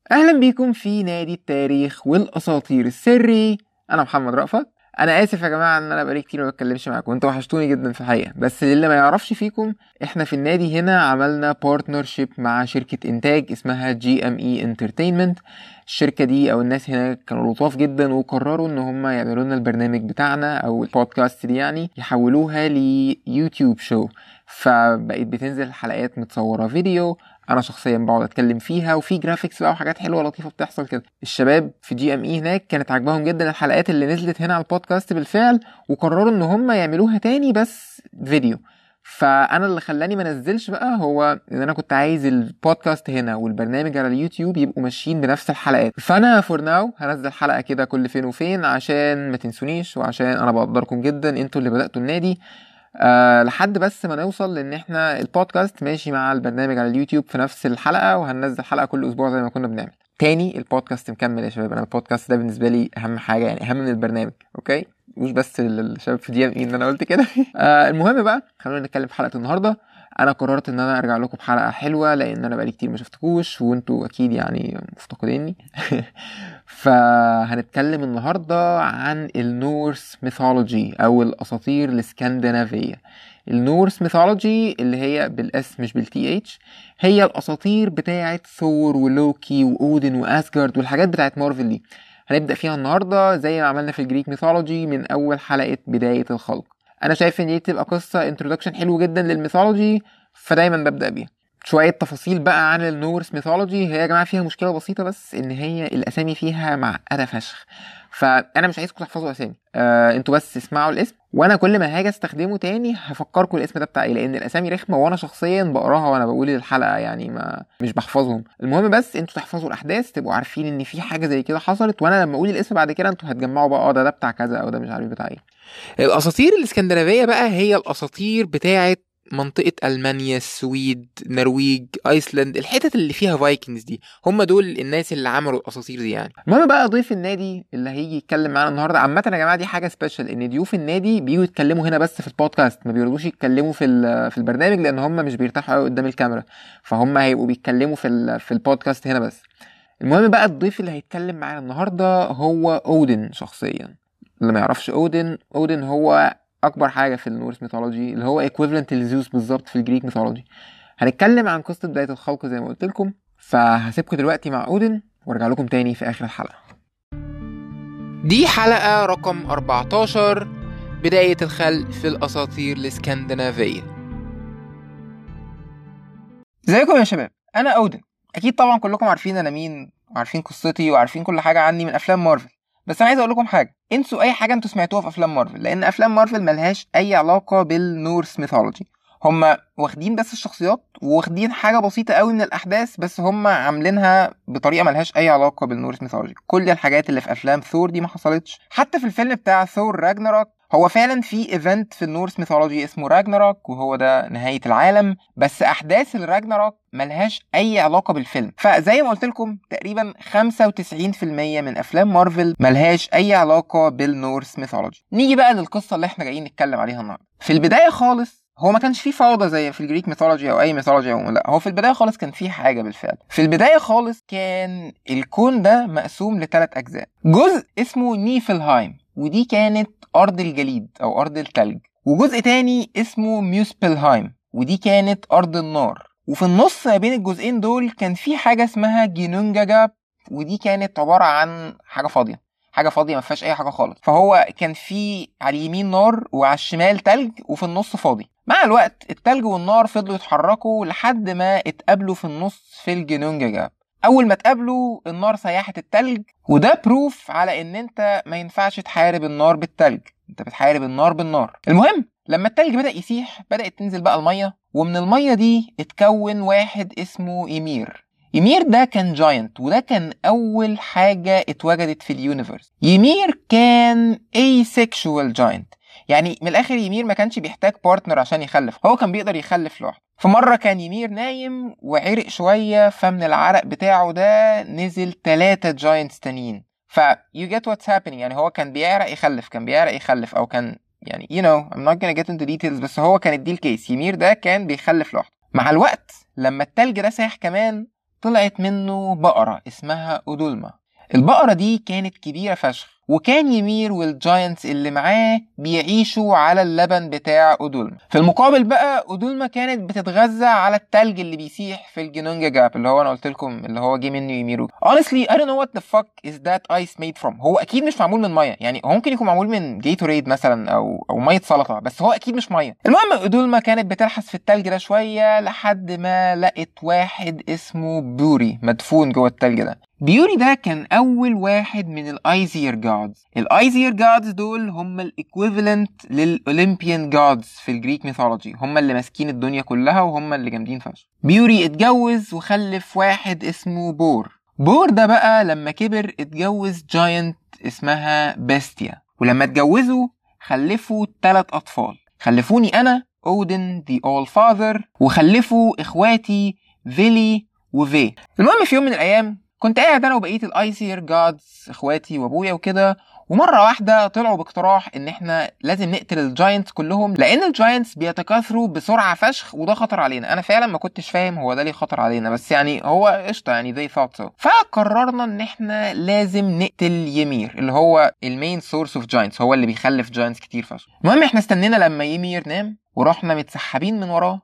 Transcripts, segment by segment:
اهلا بيكم في نادي التاريخ والاساطير السري انا محمد رأفت انا اسف يا جماعه ان انا بقالي كتير ما بتكلمش معاكم انتوا وحشتوني جدا في الحقيقه بس اللي ما يعرفش فيكم احنا في النادي هنا عملنا بارتنرشيب مع شركه انتاج اسمها جي ام اي انترتينمنت الشركه دي او الناس هنا كانوا لطاف جدا وقرروا ان هم يعملوا لنا البرنامج بتاعنا او البودكاست دي يعني يحولوها ليوتيوب شو فبقيت بتنزل حلقات متصوره فيديو انا شخصيا بقعد اتكلم فيها وفي جرافيكس بقى وحاجات حلوه لطيفه بتحصل كده الشباب في جي ام اي هناك كانت عاجباهم جدا الحلقات اللي نزلت هنا على البودكاست بالفعل وقرروا ان هم يعملوها تاني بس فيديو فانا اللي خلاني ما انزلش بقى هو ان انا كنت عايز البودكاست هنا والبرنامج على اليوتيوب يبقوا ماشيين بنفس الحلقات فانا فور ناو هنزل حلقه كده كل فين وفين عشان ما تنسونيش وعشان انا بقدركم جدا انتوا اللي بداتوا النادي أه لحد بس ما نوصل لان احنا البودكاست ماشي مع البرنامج على اليوتيوب في نفس الحلقه وهننزل حلقه كل اسبوع زي ما كنا بنعمل تاني البودكاست مكمل يا شباب انا البودكاست ده بالنسبه لي اهم حاجه يعني اهم من البرنامج اوكي مش بس للشباب في دي ام ان انا قلت كده آه المهم بقى خلونا نتكلم في حلقه النهارده انا قررت ان انا ارجع لكم بحلقه حلوه لان انا بقالي كتير ما شفتكوش وانتوا اكيد يعني مفتقديني فهنتكلم النهارده عن النورس ميثولوجي او الاساطير الاسكندنافيه النورس ميثولوجي اللي هي بالاس مش بالتي اتش هي الاساطير بتاعه ثور ولوكي واودن واسجارد والحاجات بتاعه مارفل دي هنبدا فيها النهارده زي ما عملنا في الجريك ميثولوجي من اول حلقه بدايه الخلق انا شايف ان دي تبقى قصه انترودكشن حلو جدا للميثولوجي فدايما ببدا بيها شويه تفاصيل بقى عن النورس ميثولوجي هي يا جماعه فيها مشكله بسيطه بس ان هي الاسامي فيها معقده فشخ فانا مش عايزكم تحفظوا اسامي آه انتوا بس اسمعوا الاسم وانا كل ما هاجي استخدمه تاني هفكركم الاسم ده بتاع ايه لان الاسامي رخمه وانا شخصيا بقراها وانا بقول الحلقه يعني ما مش بحفظهم المهم بس انتوا تحفظوا الاحداث تبقوا عارفين ان في حاجه زي كده حصلت وانا لما اقول الاسم بعد كده انتوا هتجمعوا بقى اه ده ده بتاع كذا او ده مش عارف بتاع ايه الاساطير الاسكندنافيه بقى هي الاساطير بتاعه منطقة ألمانيا السويد نرويج أيسلند الحتت اللي فيها فايكنجز دي هم دول الناس اللي عملوا الأساطير دي يعني المهم بقى ضيف النادي اللي هيجي يتكلم معانا النهاردة عامة يا جماعة دي حاجة سبيشال إن ضيوف النادي بيجوا يتكلموا هنا بس في البودكاست ما بيرضوش يتكلموا في في البرنامج لأن هم مش بيرتاحوا قوي قدام الكاميرا فهم هيبقوا بيتكلموا في في البودكاست هنا بس المهم بقى الضيف اللي هيتكلم معانا النهاردة هو أودن شخصيا اللي ما يعرفش أودن أودن هو اكبر حاجه في النورس ميثولوجي اللي هو ايكويفالنت لزيوس بالظبط في الجريك ميثولوجي هنتكلم عن قصه بدايه الخلق زي ما قلت لكم فهسيبكم دلوقتي مع اودن وارجع لكم تاني في اخر الحلقه دي حلقه رقم 14 بدايه الخلق في الاساطير الاسكندنافيه ازيكم يا شباب انا اودن اكيد طبعا كلكم عارفين انا مين وعارفين قصتي وعارفين كل حاجه عني من افلام مارفل بس انا عايز اقول لكم حاجه انسوا اي حاجه انتوا سمعتوها في افلام مارفل لان افلام مارفل ملهاش اي علاقه بالنورس ميثولوجي هما واخدين بس الشخصيات واخدين حاجه بسيطه قوي من الاحداث بس هما عاملينها بطريقه ملهاش اي علاقه بالنورس ميثولوجي كل الحاجات اللي في افلام ثور دي ما حصلتش حتى في الفيلم بتاع ثور راجناروك هو فعلا في ايفنت في النورس ميثولوجي اسمه راجناروك وهو ده نهايه العالم بس احداث الراجناروك ملهاش اي علاقه بالفيلم فزي ما قلت لكم تقريبا 95% من افلام مارفل ملهاش اي علاقه بالنورس ميثولوجي نيجي بقى للقصه اللي احنا جايين نتكلم عليها النهارده في البدايه خالص هو ما كانش فيه فوضى زي في الجريك ميثولوجي او اي ميثولوجي او لا هو في البدايه خالص كان فيه حاجه بالفعل في البدايه خالص كان الكون ده مقسوم لثلاث اجزاء جزء اسمه نيفلهايم ودي كانت ارض الجليد او ارض التلج وجزء تاني اسمه ميوسبلهايم ودي كانت ارض النار وفي النص ما بين الجزئين دول كان في حاجه اسمها جينونجاجا ودي كانت عباره عن حاجه فاضيه حاجه فاضيه ما فيهاش اي حاجه خالص فهو كان في على اليمين نار وعلى الشمال تلج وفي النص فاضي مع الوقت التلج والنار فضلوا يتحركوا لحد ما اتقابلوا في النص في الجينونجاجا اول ما اتقابلوا النار سيحت التلج وده بروف على ان انت ما ينفعش تحارب النار بالتلج انت بتحارب النار بالنار المهم لما التلج بدا يسيح بدات تنزل بقى الميه ومن الميه دي اتكون واحد اسمه ايمير يمير ده كان جاينت وده كان اول حاجه اتوجدت في اليونيفرس يمير كان asexual جاينت يعني من الاخر يمير ما كانش بيحتاج بارتنر عشان يخلف هو كان بيقدر يخلف لوحده في مرة كان يمير نايم وعرق شوية فمن العرق بتاعه ده نزل تلاتة جاينتس تانيين ف you get what's happening يعني هو كان بيعرق يخلف كان بيعرق يخلف او كان يعني you know I'm not gonna get into details بس هو كانت دي الكيس يمير ده كان بيخلف لوحده مع الوقت لما التلج ده ساح كمان طلعت منه بقرة اسمها أودولما البقرة دي كانت كبيرة فشخ وكان يمير والجاينتس اللي معاه بيعيشوا على اللبن بتاع أودولما في المقابل بقى أودولما كانت بتتغذى على التلج اللي بيسيح في الجنونجا جاب اللي هو أنا قلت لكم اللي هو جه منه يميرو honestly I don't know what the fuck is that ice made from هو أكيد مش معمول من مية يعني هو ممكن يكون معمول من جيتوريد مثلا أو أو مية سلطة بس هو أكيد مش مية المهم أودولما كانت بتلحس في التلج ده شوية لحد ما لقت واحد اسمه بوري مدفون جوه التلج ده بيوري ده كان أول واحد من الأيزير جادز الأيزير جادز دول هم الإكويفالنت للأولمبيان جادز في الجريك ميثولوجي هم اللي ماسكين الدنيا كلها وهم اللي جامدين فشخ بيوري اتجوز وخلف واحد اسمه بور بور ده بقى لما كبر اتجوز جاينت اسمها بيستيا ولما اتجوزوا خلفوا ثلاث أطفال خلفوني أنا أودن the All Father وخلفوا إخواتي فيلي وفي المهم في يوم من الأيام كنت قاعد انا وبقيه الايسير جادز اخواتي وابويا وكده ومره واحده طلعوا باقتراح ان احنا لازم نقتل الجاينتس كلهم لان الجاينتس بيتكاثروا بسرعه فشخ وده خطر علينا انا فعلا ما كنتش فاهم هو ده ليه خطر علينا بس يعني هو قشطه يعني they thought so فقررنا ان احنا لازم نقتل يمير اللي هو المين سورس اوف جاينتس هو اللي بيخلف جاينتس كتير فشخ المهم احنا استنينا لما يمير نام ورحنا متسحبين من وراه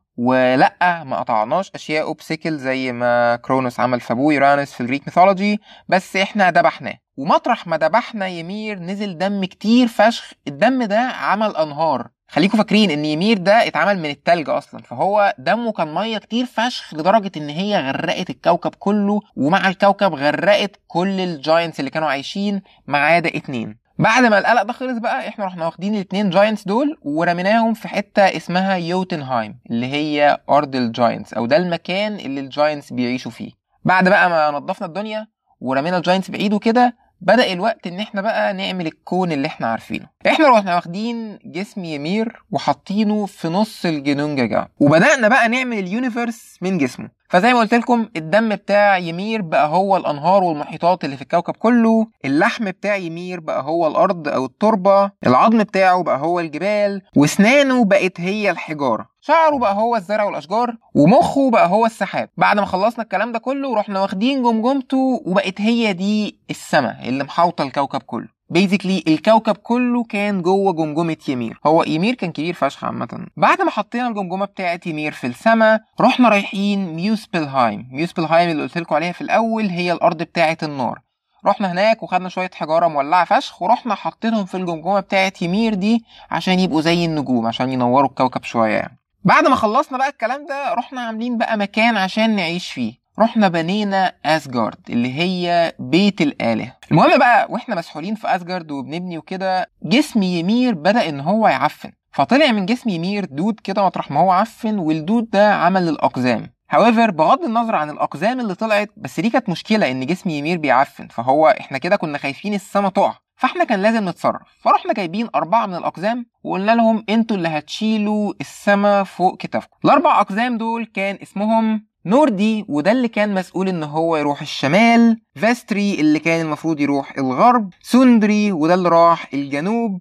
ولا ما قطعناش اشياء بسيكل زي ما كرونوس عمل في ابوه يورانوس في الجريك ميثولوجي بس احنا ذبحناه ومطرح ما ذبحنا يمير نزل دم كتير فشخ الدم ده عمل انهار خليكم فاكرين ان يمير ده اتعمل من التلج اصلا فهو دمه كان ميه كتير فشخ لدرجه ان هي غرقت الكوكب كله ومع الكوكب غرقت كل الجاينتس اللي كانوا عايشين ما عدا اتنين بعد ما القلق ده خلص بقى احنا رحنا واخدين الاثنين جاينتس دول ورميناهم في حته اسمها يوتنهايم اللي هي ارض الجاينتس او ده المكان اللي الجاينتس بيعيشوا فيه بعد بقى ما نظفنا الدنيا ورمينا الجاينتس بعيد وكده بدأ الوقت ان احنا بقى نعمل الكون اللي احنا عارفينه احنا رحنا واخدين جسم يمير وحاطينه في نص الجنونجا وبدأنا بقى نعمل اليونيفرس من جسمه فزي ما قلت لكم الدم بتاع يمير بقى هو الانهار والمحيطات اللي في الكوكب كله اللحم بتاع يمير بقى هو الارض او التربه العظم بتاعه بقى هو الجبال واسنانه بقت هي الحجاره شعره بقى هو الزرع والاشجار ومخه بقى هو السحاب بعد ما خلصنا الكلام ده كله رحنا واخدين جمجمته وبقت هي دي السماء اللي محاوطه الكوكب كله بيزيكلي الكوكب كله كان جوه جمجمه يمير هو يمير كان كبير فشخ عامه بعد ما حطينا الجمجمه بتاعه يمير في السماء رحنا رايحين ميوسبلهايم ميوسبلهايم اللي قلت لكم عليها في الاول هي الارض بتاعه النار رحنا هناك وخدنا شويه حجاره مولعه فشخ ورحنا حطينهم في الجمجمه بتاعه يمير دي عشان يبقوا زي النجوم عشان ينوروا الكوكب شويه يعني بعد ما خلصنا بقى الكلام ده رحنا عاملين بقى مكان عشان نعيش فيه رحنا بنينا اسجارد اللي هي بيت الآلهة المهم بقى واحنا مسحولين في اسجارد وبنبني وكده جسم يمير بدأ ان هو يعفن فطلع من جسم يمير دود كده مطرح ما هو عفن والدود ده عمل الأقزام however بغض النظر عن الأقزام اللي طلعت بس دي كانت مشكلة إن جسم يمير بيعفن فهو إحنا كده كنا خايفين السما تقع فاحنا كان لازم نتصرف فرحنا جايبين أربعة من الأقزام وقلنا لهم انتوا اللي هتشيلوا السما فوق كتافكم الأربع أقزام دول كان اسمهم نوردي وده اللي كان مسؤول ان هو يروح الشمال فاستري اللي كان المفروض يروح الغرب سوندري وده اللي راح الجنوب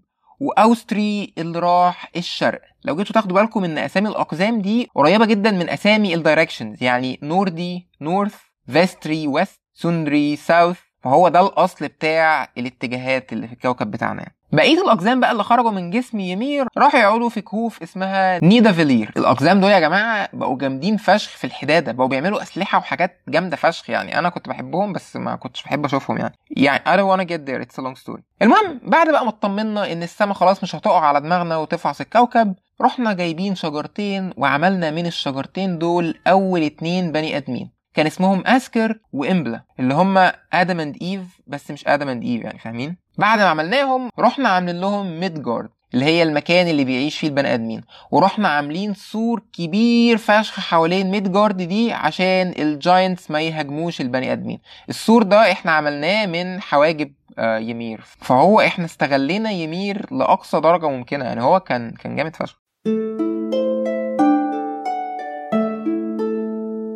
واوستري اللي راح الشرق لو جيتوا تاخدوا بالكم ان اسامي الاقزام دي قريبه جدا من اسامي الدايركشنز يعني نوردي نورث فاستري ويست سوندري ساوث فهو ده الاصل بتاع الاتجاهات اللي في الكوكب بتاعنا بقيه الاقزام بقى اللي خرجوا من جسم يمير راحوا يقعدوا في كهوف اسمها نيدا فيلير الاقزام دول يا جماعه بقوا جامدين فشخ في الحداده بقوا بيعملوا اسلحه وحاجات جامده فشخ يعني انا كنت بحبهم بس ما كنتش بحب اشوفهم يعني يعني I don't wanna get there it's a long story المهم بعد بقى ما اطمنا ان السما خلاص مش هتقع على دماغنا وتفعص الكوكب رحنا جايبين شجرتين وعملنا من الشجرتين دول اول اتنين بني ادمين كان اسمهم اسكر وامبلا اللي هم ادم اند ايف بس مش ادم اند ايف يعني فاهمين بعد ما عملناهم رحنا عاملين لهم ميدجارد اللي هي المكان اللي بيعيش فيه البني ادمين ورحنا عاملين سور كبير فشخ حوالين ميدجارد دي عشان الجاينتس ما يهاجموش البني ادمين السور ده احنا عملناه من حواجب آه يمير فهو احنا استغلينا يمير لاقصى درجه ممكنه يعني هو كان كان جامد فشخ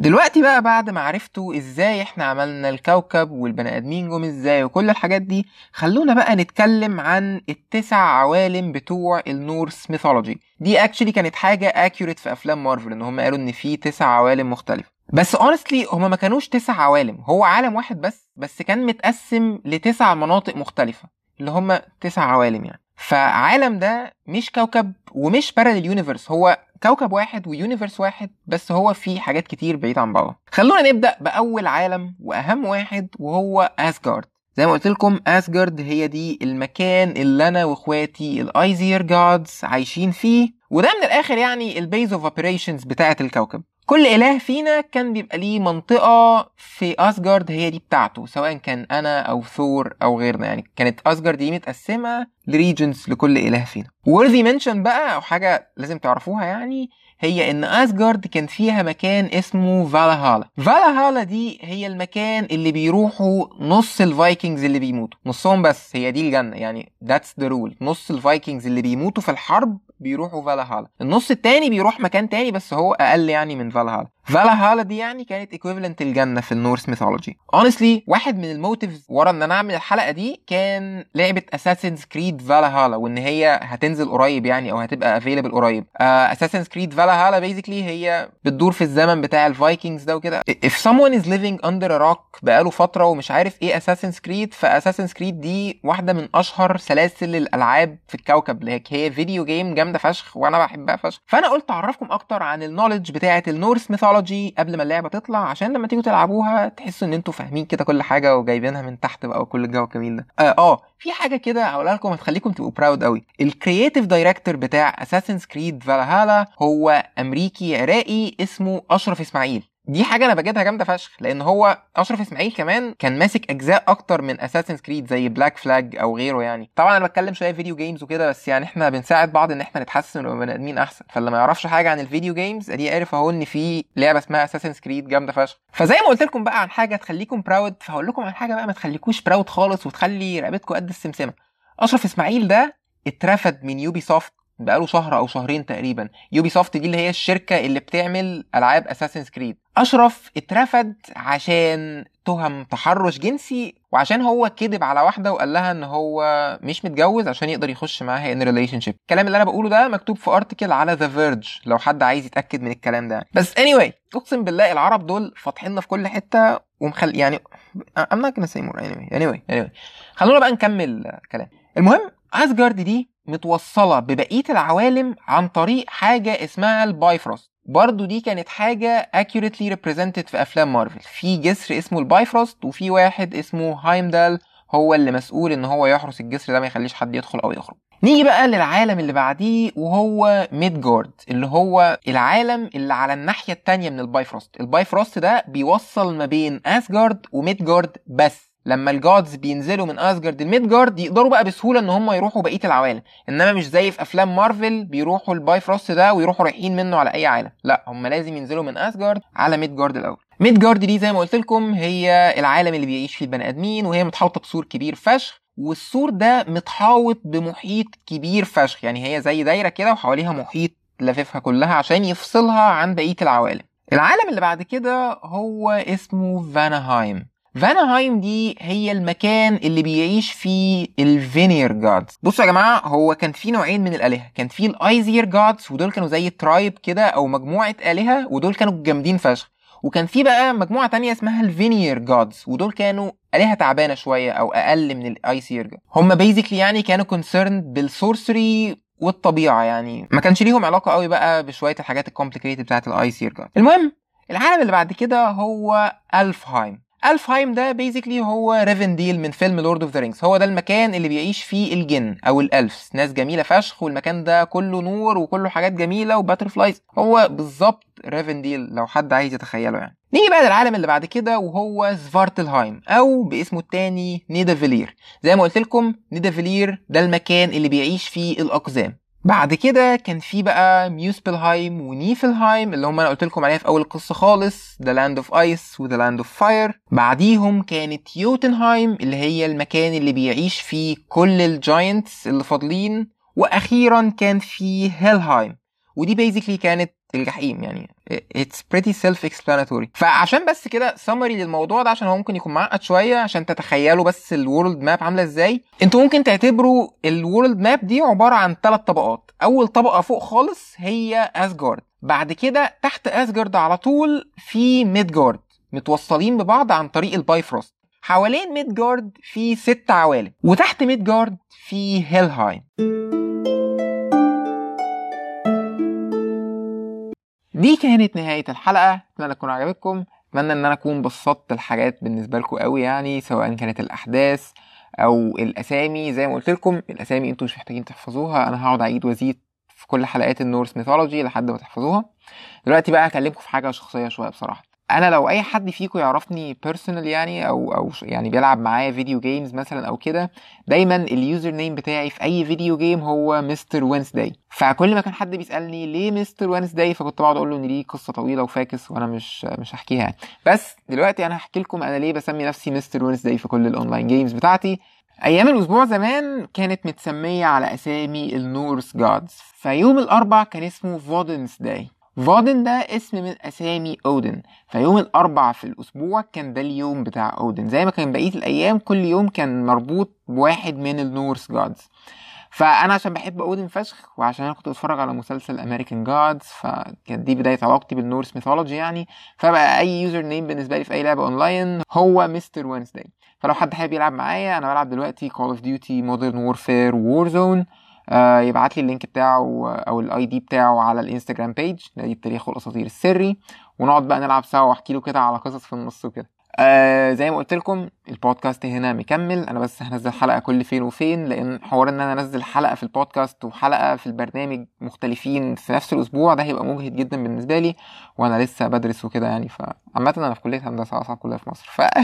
دلوقتي بقى بعد ما عرفتوا ازاي احنا عملنا الكوكب والبني ادمين جم ازاي وكل الحاجات دي خلونا بقى نتكلم عن التسع عوالم بتوع النورس ميثولوجي دي اكشلي كانت حاجه اكيوريت في افلام مارفل ان هم قالوا ان في تسع عوالم مختلفه بس اونستلي هما ما كانوش تسع عوالم هو عالم واحد بس بس كان متقسم لتسع مناطق مختلفه اللي هما تسع عوالم يعني فعالم ده مش كوكب ومش باراليل يونيفرس هو كوكب واحد ويونيفرس واحد بس هو فيه حاجات كتير بعيد عن بعض خلونا نبدا باول عالم واهم واحد وهو اسجارد زي ما قلت لكم اسجارد هي دي المكان اللي انا واخواتي الايزير جادز عايشين فيه وده من الاخر يعني البيز اوف اوبريشنز بتاعه الكوكب كل اله فينا كان بيبقى ليه منطقه في اسجارد هي دي بتاعته سواء كان انا او ثور او غيرنا يعني كانت اسجارد دي متقسمه لريجنز لكل اله فينا وورثي منشن بقى او حاجه لازم تعرفوها يعني هي ان اسجارد كان فيها مكان اسمه فالهالا فالهالا دي هي المكان اللي بيروحوا نص الفايكنجز اللي بيموتوا نصهم بس هي دي الجنه يعني ذاتس ذا رول نص الفايكنجز اللي بيموتوا في الحرب بيروحوا فالهالا النص التاني بيروح مكان تاني بس هو اقل يعني من فالهالا فالهالا دي يعني كانت ايكويفالنت الجنه في النورس ميثولوجي اونستلي واحد من الموتيفز ورا ان انا اعمل الحلقه دي كان لعبه اساسنز كريد فالهالا وان هي هتنزل قريب يعني او هتبقى افيلبل قريب اساسنز كريد فالهالا بيزيكلي هي بتدور في الزمن بتاع الفايكنجز ده وكده if someone is living under a rock بقاله فتره ومش عارف ايه اساسنز كريد فاساسنز كريد دي واحده من اشهر سلاسل الالعاب في الكوكب اللي هي فيديو جيم جامده فشخ وانا بحبها فشخ فانا قلت اعرفكم اكتر عن النولج بتاعه النورس ميثولوجي قبل ما اللعبه تطلع عشان لما تيجوا تلعبوها تحسوا ان انتوا فاهمين كده كل حاجه وجايبينها من تحت بقى وكل الجو الجميل ده اه, آه في حاجه كده هقولها لكم هتخليكم تبقوا براود قوي الكرييتيف دايركتور بتاع اساسنز كريد فالهالا هو امريكي عراقي اسمه اشرف اسماعيل دي حاجه انا بجدها جامده فشخ لان هو اشرف اسماعيل كمان كان ماسك اجزاء اكتر من اساسنز كريد زي بلاك فلاج او غيره يعني طبعا انا بتكلم شويه فيديو جيمز وكده بس يعني احنا بنساعد بعض ان احنا نتحسن ونبقى بني ادمين احسن فاللي ما يعرفش حاجه عن الفيديو جيمز ادي عارف اهو ان في لعبه اسمها اساسنز كريد جامده فشخ فزي ما قلت لكم بقى عن حاجه تخليكم براود فهقول لكم عن حاجه بقى ما تخليكوش براود خالص وتخلي رقبتكم قد السمسمه اشرف اسماعيل ده اترفد من يوبي سوفت بقاله شهر او شهرين تقريبا يوبي سوفت دي اللي هي الشركه اللي بتعمل العاب اساسنز كريد اشرف اترفد عشان تهم تحرش جنسي وعشان هو كذب على واحده وقال لها ان هو مش متجوز عشان يقدر يخش معاها ان ريليشن شيب الكلام اللي انا بقوله ده مكتوب في ارتكل على ذا فيرج لو حد عايز يتاكد من الكلام ده بس anyway اقسم بالله العرب دول فاتحيننا في كل حته ومخل يعني I'm not gonna say more anyway anyway anyway خلونا بقى نكمل كلام المهم اسجارد دي متوصله ببقيه العوالم عن طريق حاجه اسمها البايفروست برضو دي كانت حاجة accurately represented في أفلام مارفل في جسر اسمه البايفروست وفي واحد اسمه هايمدال هو اللي مسؤول ان هو يحرس الجسر ده ما يخليش حد يدخل او يخرج نيجي بقى للعالم اللي بعديه وهو ميدجارد اللي هو العالم اللي على الناحية التانية من البايفروست البايفروست ده بيوصل ما بين اسجارد وميدجارد بس لما الجادز بينزلوا من اسجارد لميدجارد يقدروا بقى بسهوله ان هم يروحوا بقيه العوالم انما مش زي في افلام مارفل بيروحوا البايفروست ده ويروحوا رايحين منه على اي عالم لا هم لازم ينزلوا من اسجارد على ميدجارد الاول ميدجارد دي زي ما قلت لكم هي العالم اللي بيعيش فيه البني ادمين وهي متحوطه بسور كبير فشخ والسور ده متحوط بمحيط كبير فشخ يعني هي زي دايره كده وحواليها محيط لاففها كلها عشان يفصلها عن بقيه العوالم العالم اللي بعد كده هو اسمه فانهايم فانهايم دي هي المكان اللي بيعيش فيه الفينير جادز بصوا يا جماعه هو كان في نوعين من الالهه كان في الايزير جادز ودول كانوا زي ترايب كده او مجموعه الهه ودول كانوا جامدين فشخ وكان في بقى مجموعه تانية اسمها الفينير جادز ودول كانوا آلهة تعبانة شوية أو أقل من الأيسير هم بيزيكلي يعني كانوا كونسيرند بالسورسري والطبيعة يعني ما كانش ليهم علاقة قوي بقى بشوية الحاجات الكومبليكيتد بتاعت الأيسير جاد المهم العالم اللي بعد كده هو ألفهايم الفهايم ده بيزيكلي هو ريفنديل من فيلم لورد اوف ذا رينجز هو ده المكان اللي بيعيش فيه الجن او الالفز ناس جميله فشخ والمكان ده كله نور وكله حاجات جميله وباترفلايز هو بالظبط ريفنديل لو حد عايز يتخيله يعني نيجي بقى للعالم اللي بعد كده وهو سفارتلهايم او باسمه التاني نيدافيلير زي ما قلت لكم نيدافيلير ده المكان اللي بيعيش فيه الاقزام بعد كده كان في بقى ميوسبلهايم ونيفلهايم اللي هم انا قلت لكم عليها في اول القصه خالص ذا لاند اوف ايس وذا لاند اوف فاير بعديهم كانت يوتنهايم اللي هي المكان اللي بيعيش فيه كل الجاينتس اللي فاضلين واخيرا كان في هيلهايم ودي بيزيكلي كانت الجحيم يعني it's pretty self explanatory فعشان بس كده summary للموضوع ده عشان هو ممكن يكون معقد شويه عشان تتخيلوا بس الورلد ماب عامله ازاي انتوا ممكن تعتبروا الورلد ماب دي عباره عن ثلاث طبقات اول طبقه فوق خالص هي اسجارد بعد كده تحت اسجارد على طول في ميدجارد متوصلين ببعض عن طريق البايفروست حوالين ميدجارد في ست عوالم وتحت ميدجارد في هيلهايم دي كانت نهاية الحلقة أتمنى تكون عجبتكم أتمنى إن أنا أكون بسطت الحاجات بالنسبة لكم قوي يعني سواء كانت الأحداث أو الأسامي زي ما قلت لكم الأسامي أنتوا مش محتاجين تحفظوها أنا هقعد أعيد وأزيد في كل حلقات النورس ميثولوجي لحد ما تحفظوها دلوقتي بقى هكلمكم في حاجة شخصية شوية بصراحة انا لو اي حد فيكم يعرفني بيرسونال يعني او او يعني بيلعب معايا فيديو جيمز مثلا او كده دايما اليوزر نيم بتاعي في اي فيديو جيم هو مستر وينسداي فكل ما كان حد بيسالني ليه مستر وينسداي فكنت بقعد اقول له ان دي قصه طويله وفاكس وانا مش مش هحكيها يعني. بس دلوقتي انا هحكي لكم انا ليه بسمي نفسي مستر وينسداي في كل الاونلاين جيمز بتاعتي ايام الاسبوع زمان كانت متسميه على اسامي النورس جادز فيوم الاربع كان اسمه فودنس داي فودن ده اسم من اسامي اودن فيوم الاربع في الاسبوع كان ده اليوم بتاع اودن زي ما كان بقيه الايام كل يوم كان مربوط بواحد من النورس جادز فانا عشان بحب اودن فشخ وعشان انا كنت بتفرج على مسلسل امريكان جادز فكانت دي بدايه علاقتي بالنورس ميثولوجي يعني فبقى اي يوزر نيم بالنسبه لي في اي لعبه اونلاين هو مستر وينسداي فلو حد حابب يلعب معايا انا بلعب دلوقتي كول اوف ديوتي مودرن وورفير وور زون آه يبعت لي اللينك بتاعه او الاي دي بتاعه على الانستجرام بيج نادي التاريخ والاساطير السري ونقعد بقى نلعب سوا واحكي له كده على قصص في النص وكده آه زي ما قلت لكم البودكاست هنا مكمل انا بس هنزل حلقه كل فين وفين لان حوار ان انا انزل حلقه في البودكاست وحلقه في البرنامج مختلفين في نفس الاسبوع ده هيبقى مجهد جدا بالنسبه لي وانا لسه بدرس وكده يعني فعامه انا في كليه هندسه اصعب كليه في مصر ف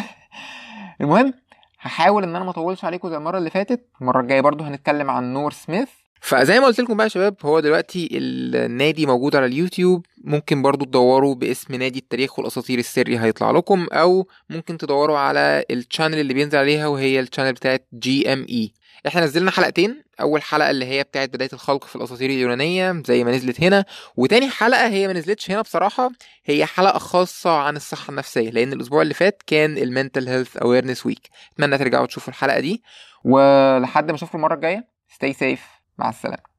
المهم هحاول ان انا ما اطولش عليكم زي المره اللي فاتت المره الجايه برضو هنتكلم عن نور سميث فزي ما قلت لكم بقى يا شباب هو دلوقتي النادي موجود على اليوتيوب ممكن برضو تدوروا باسم نادي التاريخ والاساطير السري هيطلع لكم او ممكن تدوروا على الشانل اللي بينزل عليها وهي الشانل بتاعت جي ام اي احنا نزلنا حلقتين اول حلقه اللي هي بتاعت بدايه الخلق في الاساطير اليونانيه زي ما نزلت هنا وتاني حلقه هي ما نزلتش هنا بصراحه هي حلقه خاصه عن الصحه النفسيه لان الاسبوع اللي فات كان المنتل هيلث اويرنس ويك اتمنى ترجعوا تشوفوا الحلقه دي ولحد ما اشوفكم المره الجايه stay safe مع السلامه